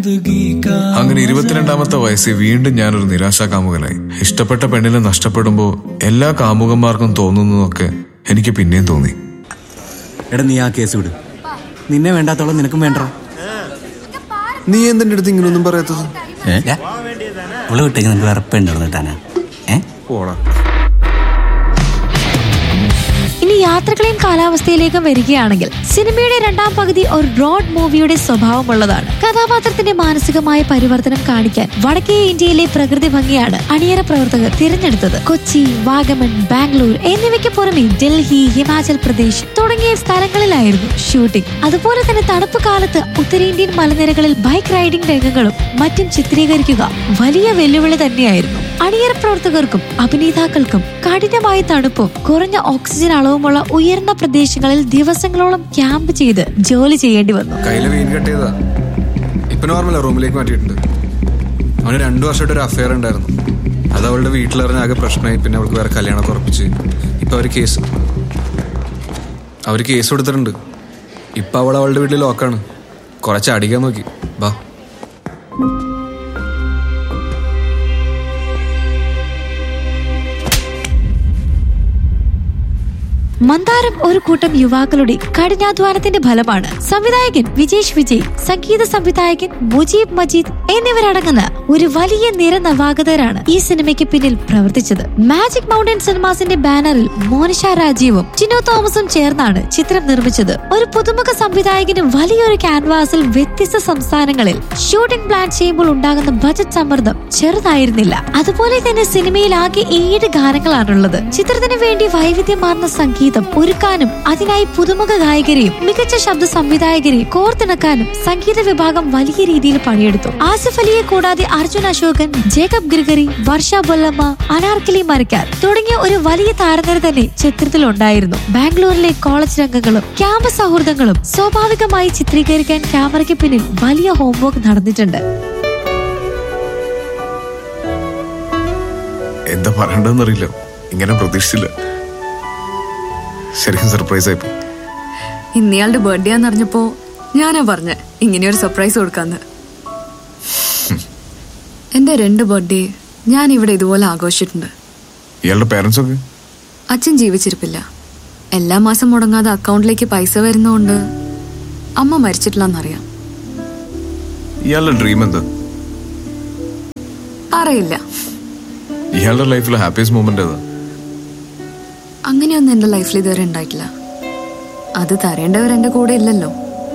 അങ്ങനെ ഇരുപത്തിരണ്ടാമത്തെ വയസ്സിൽ വീണ്ടും ഞാനൊരു നിരാശാ കാമുകനായി ഇഷ്ടപ്പെട്ട പെണ്ണിനെ നഷ്ടപ്പെടുമ്പോ എല്ലാ കാമുകന്മാർക്കും തോന്നുന്നതൊക്കെ എനിക്ക് പിന്നെയും തോന്നി എടാ നീ ആ കേസ് വിട് നിന്നെ വേണ്ടാത്തോളം നിനക്കും വേണ്ട നീ എന്തിന്റെ അടുത്ത് ഇങ്ങനെയൊന്നും പറയാത്തത് അവള് വിട്ടേക്ക് നിനക്ക് വേറെ പെണ്ണുള്ളത് കിട്ടാനാ ഏ പോടാ ഇനി യാത്രകളെയും കാലാവസ്ഥയിലേക്കും വരികയാണെങ്കിൽ സിനിമയുടെ രണ്ടാം പകുതി ഒരു റോഡ് മൂവിയുടെ സ്വഭാവമുള്ളതാണ് കഥാപാത്രത്തിന്റെ മാനസികമായ പരിവർത്തനം കാണിക്കാൻ വടക്കേ ഇന്ത്യയിലെ പ്രകൃതി ഭംഗിയാണ് അണിയറ പ്രവർത്തകർ തിരഞ്ഞെടുത്തത് കൊച്ചി വാഗമൺ ബാംഗ്ലൂർ എന്നിവയ്ക്ക് പുറമെ ഡൽഹി ഹിമാചൽ പ്രദേശ് തുടങ്ങിയ സ്ഥലങ്ങളിലായിരുന്നു ഷൂട്ടിംഗ് അതുപോലെ തന്നെ തണുപ്പ് കാലത്ത് ഉത്തരേന്ത്യൻ മലനിരകളിൽ ബൈക്ക് റൈഡിംഗ് രംഗങ്ങളും മറ്റും ചിത്രീകരിക്കുക വലിയ വെല്ലുവിളി തന്നെയായിരുന്നു അണിയറ പ്രവർത്തകർക്കും അഭിനേതാക്കൾക്കും കഠിനമായ തണുപ്പും കുറഞ്ഞ ഓക്സിജൻ അളവുമുള്ള ഉയർന്ന പ്രദേശങ്ങളിൽ ദിവസങ്ങളോളം ക്യാമ്പ് ചെയ്ത് ജോലി ചെയ്യേണ്ടി വന്നു കയ്യില് വീൻ കെട്ടിയതാ ഇപ്പൊ നോർമലാ റൂമിലേക്ക് മാറ്റിയിട്ടുണ്ട് അവന് രണ്ടു വർഷമായിട്ട് ഒരു അഫയർ ഉണ്ടായിരുന്നു അത് അവളുടെ വീട്ടിലറിഞ്ഞ ആകെ പ്രശ്നമായി പിന്നെ അവൾക്ക് വേറെ കല്യാണം ഉറപ്പിച്ച് ഇപ്പൊ അവര് കേസ് അവര് കേസ് കൊടുത്തിട്ടുണ്ട് ഇപ്പൊ അവൾ അവളുടെ വീട്ടിൽ ലോക്കാണ് കുറച്ച് അടിക്കാൻ നോക്കി ബാ മന്ദാരം ഒരു കൂട്ടം യുവാക്കളുടെ കഠിനാധ്വാനത്തിന്റെ ഫലമാണ് സംവിധായകൻ വിജേഷ് വിജയ് സംഗീത സംവിധായകൻ മുജീബ് മജീദ് എന്നിവരടങ്ങുന്ന ഒരു വലിയ നിര നവാഗതരാണ് ഈ സിനിമയ്ക്ക് പിന്നിൽ പ്രവർത്തിച്ചത് മാജിക് മൗണ്ടൻ സിനിമാസിന്റെ ബാനറിൽ മോനിഷ രാജീവും ടിനോ തോമസും ചേർന്നാണ് ചിത്രം നിർമ്മിച്ചത് ഒരു പുതുമുഖ സംവിധായകന് വലിയൊരു ക്യാൻവാസിൽ വ്യത്യസ്ത സംസ്ഥാനങ്ങളിൽ ഷൂട്ടിംഗ് പ്ലാൻ ചെയ്യുമ്പോൾ ഉണ്ടാകുന്ന ബജറ്റ് സമ്മർദ്ദം ചെറുതായിരുന്നില്ല അതുപോലെ തന്നെ സിനിമയിൽ ആകെ ഏഴ് ഗാനങ്ങളാണുള്ളത് ചിത്രത്തിന് വേണ്ടി വൈവിധ്യമാർന്ന സംഗീതം ഒരുക്കാനും അതിനായി പുതുമുഖ ഗായകരെയും മികച്ച ശബ്ദ സംവിധായകരെയും കോർത്തിണക്കാനും സംഗീത വിഭാഗം വലിയ രീതിയിൽ പണിയെടുത്തു ആസിഫ് അലിയെ കൂടാതെ അർജുൻ അശോകൻ ജേക്കബ് ഗ്രിഗറി വർഷ ബൊല്ലമ്മ അനാർക്കലി മരക്കാർ തുടങ്ങിയ ഒരു വലിയ താരനിര തന്നെ ചിത്രത്തിൽ ഉണ്ടായിരുന്നു ബാംഗ്ലൂരിലെ കോളേജ് രംഗങ്ങളും ക്യാമ്പസ് സൗഹൃദങ്ങളും സ്വാഭാവികമായി ചിത്രീകരിക്കാൻ ക്യാമറയ്ക്ക് പിന്നിൽ വലിയ ഹോംവർക്ക് നടന്നിട്ടുണ്ട് എന്താ പറയണ്ടെന്നറിയില്ല ഇങ്ങനെ പ്രതീക്ഷിച്ചില്ല ശരിക്കും സർപ്രൈസ് ആയിപ്പോയി ഇന്നയാളുടെ ബർത്ത്ഡേ ആന്ന് അറിഞ്ഞപ്പോ ഞാനാ പറഞ്ഞ ഇങ്ങനെയൊരു സർപ്രൈസ് കൊടുക്കാന്ന് എന്റെ രണ്ട് ബർത്ത്ഡേ ഞാൻ ഇവിടെ ഇതുപോലെ ആഘോഷിച്ചിട്ടുണ്ട് ഇയാളുടെ പേരൻസ് ഒക്കെ അച്ഛൻ ജീവിച്ചിരിപ്പില്ല എല്ലാ മാസം മുടങ്ങാതെ അക്കൗണ്ടിലേക്ക് പൈസ വരുന്നോണ്ട് അമ്മ മരിച്ചിട്ടില്ലെന്നറിയാം ഇയാളുടെ ഡ്രീം എന്താ അറിയില്ല ഇയാളുടെ ലൈഫിലെ ഹാപ്പിയസ്റ്റ് മൂമെന്റ് ഏതാ അങ്ങനെയൊന്നും എന്റെ ലൈഫിൽ ഇതുവരെ ഉണ്ടായിട്ടില്ല അത് തരേണ്ടവർ എന്റെ കൂടെ ഇല്ലല്ലോ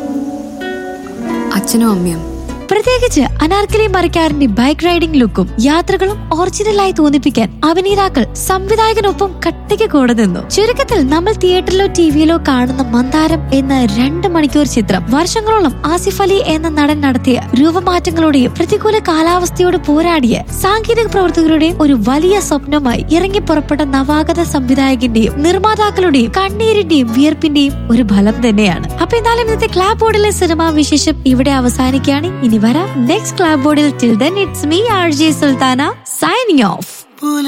അച്ഛനും അമ്മയും പ്രത്യേകിച്ച് അനാർക്കലി മറിക്കാറിന്റെ ബൈക്ക് റൈഡിംഗ് ലുക്കും യാത്രകളും ഒറിജിനലായി തോന്നിപ്പിക്കാൻ അഭിനേതാക്കൾ സംവിധായകനൊപ്പം കട്ടിക്ക് കൂടെ നിന്നു ചുരുക്കത്തിൽ നമ്മൾ തിയേറ്ററിലോ ടിവിയിലോ കാണുന്ന മന്ദാരം എന്ന രണ്ട് മണിക്കൂർ ചിത്രം വർഷങ്ങളോളം ആസിഫ് അലി എന്ന നടൻ നടത്തിയ രൂപമാറ്റങ്ങളുടെയും പ്രതികൂല കാലാവസ്ഥയോട് പോരാടിയ സാങ്കേതിക പ്രവർത്തകരുടെയും ഒരു വലിയ സ്വപ്നമായി ഇറങ്ങി പുറപ്പെട്ട നവാഗത സംവിധായകന്റെയും നിർമ്മാതാക്കളുടെയും കണ്ണീരിന്റെയും വിയർപ്പിന്റെയും ഒരു ഫലം തന്നെയാണ് അപ്പൊ എന്തായാലും ഇന്നത്തെ ക്ലാബ് ബോർഡിലെ സിനിമാ വിശേഷം ഇവിടെ അവസാനിക്കുകയാണ് ഇനി വരാം നെക്സ്റ്റ് ക്ലാബ് ബോർഡിൽ till then it's me R J Sultana signing of